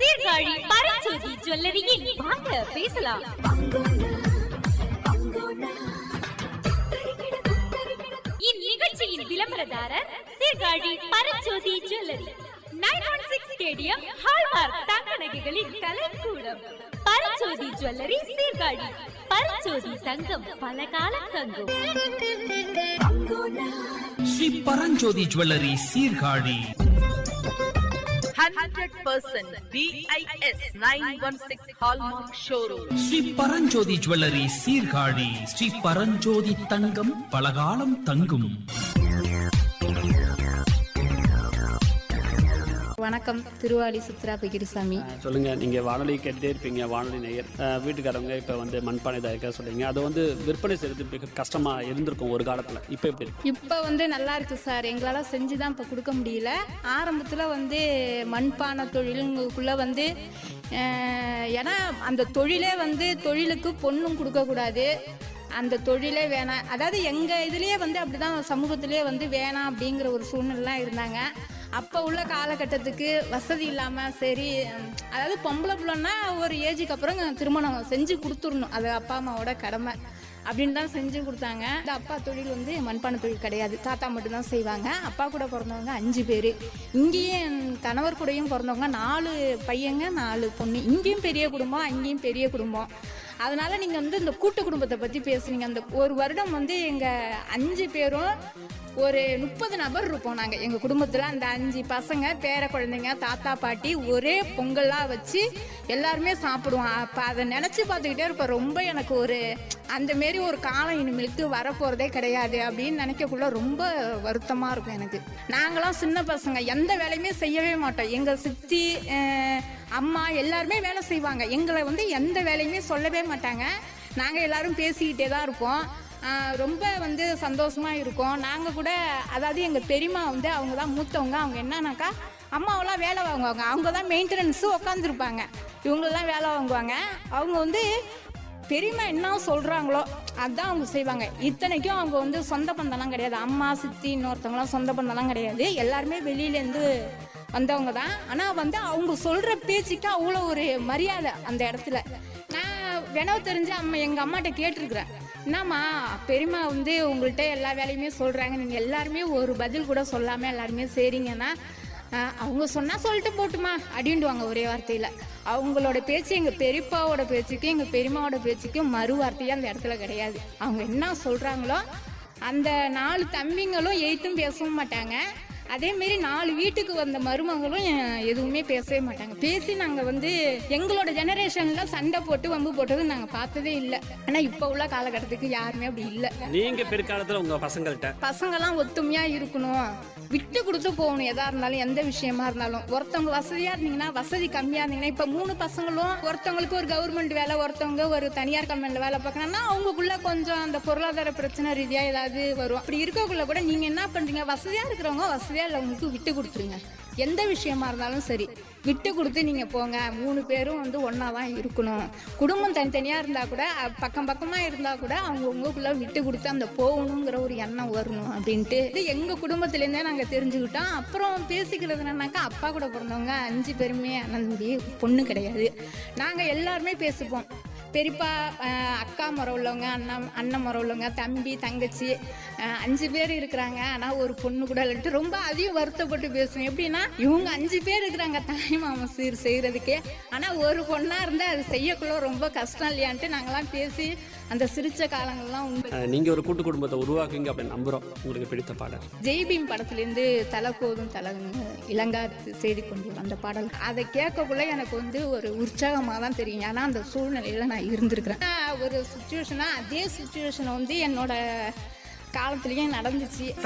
சீர்காழி பரஞ்சோதி ஜுவல்லரியின் வாங்க பேசலாம் இந்நிகழ்ச்சியின் விளம்பரதாரர் Sirkazhi Paranjothi jewellery nine one six stadium hallmark தங்க நகைகளின் கலைக்கூடம் பரஞ்சோதி ஜுவல்லரி சீர்காழி பரஞ்சோதி தங்கம் பல காலம் தங்கும் Shri Paranjothi jewellery Sirkazhi hundred percent BIS nine one six Hallmark showroom. Shri Paranjothi jewellery Sirkazhi Shri Paranjothi தங்கம் பலகாலம் தங்கும் வணக்கம் திருவாலி சித்ரா பகிரிசாமி சொல்லுங்க நீங்க வானொலி கேட்டுட்டே இருப்பீங்க வானொலி நேயர் அஹ், வீட்டுக்காரவங்க இப்போ வந்து மண்பானை தயாரிக்க சொல்றீங்க அதை வந்து விற்பனை செய்யறது மிக கஷ்டமா இருந்திருக்கும் ஒரு காலத்துல இப்போ எப்படி இருக்கு? இப்போ வந்து நல்லா இருக்கு சார் எங்களால் செஞ்சு தான் இப்போ கொடுக்க முடியல ஆரம்பத்தில் வந்து மண்பானை தொழிலுக்குள்ளே வந்து அஹ், ஏன்னா அந்த தொழிலே வந்து தொழிலுக்கு பொண்ணும் கொடுக்கக்கூடாது அந்த தொழிலே வேணாம் அதாவது எங்கள் இதுலேயே வந்து அப்படி தான் சமூகத்திலே வந்து வேணாம் அப்படிங்கிற ஒரு சூழ்நிலாம் இருந்தாங்க அப்போ உள்ள காலகட்டத்துக்கு வசதி இல்லாமல் சரி உம், அதாவது பொம்பளை பிள்ளைன்னா ஒரு ஏஜுக்கு அப்புறம் திருமணம் செஞ்சு கொடுத்துடணும் அது அப்பா அம்மாவோட கடமை அப்படின்னு தான் செஞ்சு கொடுத்தாங்க இந்த அப்பா தொழில் வந்து மண்பானை தொழில் கிடையாது தாத்தா மட்டும்தான் செய்வாங்க அப்பா கூட பிறந்தவங்க அஞ்சு பேர் இங்கேயும் என் கணவர் கூடயும் பிறந்தவங்க நாலு பையங்க நாலு பொண்ணு இங்கேயும் பெரிய குடும்பம் அங்கேயும் பெரிய குடும்பம் அதனால நீங்கள் வந்து இந்த கூட்டு குடும்பத்தை பற்றி பேசுனீங்க அந்த ஒரு வருடம் வந்து எங்கள் அஞ்சு பேரும் ஒரு முப்பது நபர் இருப்போம் நாங்கள் எங்கள் குடும்பத்தில் அந்த அஞ்சு பசங்க பேர குழந்தைங்க தாத்தா பாட்டி ஒரே பொங்கலாக வச்சு எல்லாருமே சாப்பிடுவோம் அப்போ அதை நினச்சி பார்த்துக்கிட்டே இருப்பேன் ரொம்ப எனக்கு ஒரு அந்த மாரி ஒரு காலம் இனிமேலுக்கு வரப்போகிறதே கிடையாது அப்படின்னு நினைக்கக்குள்ள ரொம்ப வருத்தமாக இருக்கும் எனக்கு நாங்களாம் சின்ன பசங்க எந்த வேலையுமே செய்யவே மாட்டோம் எங்கள் சித்தி அஹ், அம்மா எல்லாருமே வேலை செய்வாங்க எங்களை வந்து எந்த வேலையுமே சொல்லவே மாட்டாங்க நாங்கள் எல்லாரும் பேசிக்கிட்டே தான் இருப்போம் ஆஹ் ரொம்ப வந்து சந்தோஷமா இருக்கும் நாங்கள் கூட அதாவது எங்கள் பெரியம்மா வந்து அவங்க தான் மூத்தவங்க அவங்க என்னன்னாக்கா அம்மாவெல்லாம் வேலை வாங்குவாங்க அவங்க தான் மெயின்டெனன்ஸு உட்காந்துருப்பாங்க இவங்களெல்லாம் வேலை வாங்குவாங்க அவங்க வந்து பெரியம்மா என்ன சொல்கிறாங்களோ அதுதான் அவங்க செய்வாங்க இத்தனைக்கும் அவங்க வந்து சொந்த பந்தம்லாம் கிடையாது அம்மா சித்தி இன்னொருத்தவங்களாம் சொந்த பந்தம்லாம் கிடையாது எல்லாருமே வெளியிலேருந்து வந்தவங்க தான் ஆனால் வந்து அவங்க சொல்கிற பேச்சுக்கு அவ்வளோ ஒரு மரியாதை அந்த இடத்துல நான் வினவு தெரிஞ்சு அம்மா எங்கள் அம்மாட்ட கேட்டிருக்கிறேன் என்னம்மா பெரியம்மா வந்து உங்கள்கிட்ட எல்லா வேலையுமே சொல்கிறாங்க நீங்கள் எல்லாருமே ஒரு பதில் கூட சொல்லாமல் எல்லாருமே சரிங்கன்னா ஆஹ், அவங்க சொன்னால் சொல்லிட்டு போட்டுமா அப்படின்ட்டுவாங்க ஒரே வார்த்தையில் அவங்களோட பேச்சு எங்கள் பெரியப்பாவோட பேச்சுக்கும் எங்கள் பெரியம்மாவோட பேச்சுக்கும் மறு வார்த்தையே அந்த இடத்துல கிடையாது அவங்க என்ன சொல்கிறாங்களோ அந்த நாலு தம்பிங்களும் எய்த்தும் பேசவும் மாட்டாங்க அதே மாரி நாலு வீட்டுக்கு வந்த மருமகளும் அஹ், எதுவுமே பேசவே மாட்டாங்க பேசி நாங்கள் வந்து எங்களோட ஜெனரேஷனில் சண்டை போட்டு வம்பு போட்டது நாங்கள் பார்த்ததே இல்லை ஆனால் இப்போ உள்ள காலகட்டத்துக்கு யாருமே அப்படி இல்லை நீங்க பிற்காலத்துல உங்க பசங்கள்கிட்ட பசங்கெல்லாம் ஒத்துமையாக இருக்கணும் விட்டு கொடுத்து போகணும் எதா இருந்தாலும் எந்த விஷயமா இருந்தாலும் ஒருத்தவங்க வசதியாக இருந்தீங்கன்னா வசதி கம்மியாக இருந்தீங்கன்னா இப்போ மூணு பசங்களும் ஒருத்தவங்களுக்கு ஒரு கவர்மெண்ட் வேலை ஒருத்தவங்க ஒரு தனியார் கம்பெனியில் வேலை பார்க்கணும்னா அவங்களுக்குள்ள கொஞ்சம் அந்த பொருளாதார பிரச்சனை ரீதியாக ஏதாவது வரும் அப்படி இருக்கக்குள்ள கூட நீங்கள் என்ன பண்ணுறீங்க வசதியாக இருக்கிறவங்க வசதியாக இல்லவங்களுக்கு விட்டு கொடுத்துருங்க எந்த விஷயமா இருந்தாலும் சரி விட்டு கொடுத்து நீங்கள் போங்க மூணு பேரும் வந்து ஒன்றா தான் இருக்கணும் குடும்பம் தனித்தனியாக இருந்தால் கூட அஹ், பக்கம் பக்கமாக இருந்தால் கூட அவங்க உங்களுக்குள்ள விட்டு கொடுத்து அந்த போகணுங்கிற ஒரு எண்ணம் வரணும் அப்படின்ட்டு இது எங்கள் குடும்பத்துலேருந்தே நாங்கள் தெரிஞ்சுக்கிட்டோம் அப்புறம் பேசிக்கிறது என்னன்னாக்கா அப்பா கூட பிறந்தவங்க அஞ்சு பேருமே அண்ணன் தம்பி பொண்ணு கிடையாது நாங்கள் எல்லாருமே பேசிப்போம் பெரியப்பா அஹ், அக்கா முறை உள்ளவங்க அண்ணன் அண்ணன் முறை உள்ளவங்க தம்பி தங்கச்சி அஹ், அஞ்சு பேர் இருக்கிறாங்க ஆனால் ஒரு பொண்ணு கூட இல்லைன்ட்டு ரொம்ப அதையும் வருத்தப்பட்டு பேசுவேன் எப்படின்னா இவங்க அஞ்சு பேர் இருக்கிறாங்க தாய் மாமன் சீர் செய்கிறதுக்கே ஆனால் ஒரு பொண்ணாக இருந்தால் அது செய்யக்குள்ள ரொம்ப கஷ்டம் இல்லையான்ட்டு நாங்களாம் பேசி அந்த சிரிச்ச காலங்கள்லாம் உண்டு அஹ், நீங்க ஒரு கூட்டு குடும்பத்தை உருவாக்குங்க அப்படின்னு நம்புறோம் உங்களுக்கு பிடித்த பாடல் ஜெய்பீம் படத்துலேருந்து தலை கோதும் தலை இளங்கா செய்தி கொண்டு வரும் அந்த பாடல் அதை கேட்கக்குள்ள எனக்கு வந்து ஒரு உற்சாகமாக தான் தெரியும் ஏன்னா அந்த சூழ்நிலையில் நான் இருந்திருக்கிறேன் ஆனா, ஒரு சுச்சுவேஷனாக அதே சுச்சுவேஷனை வந்து என்னோட காலத்துலேயும் நடந்துச்சு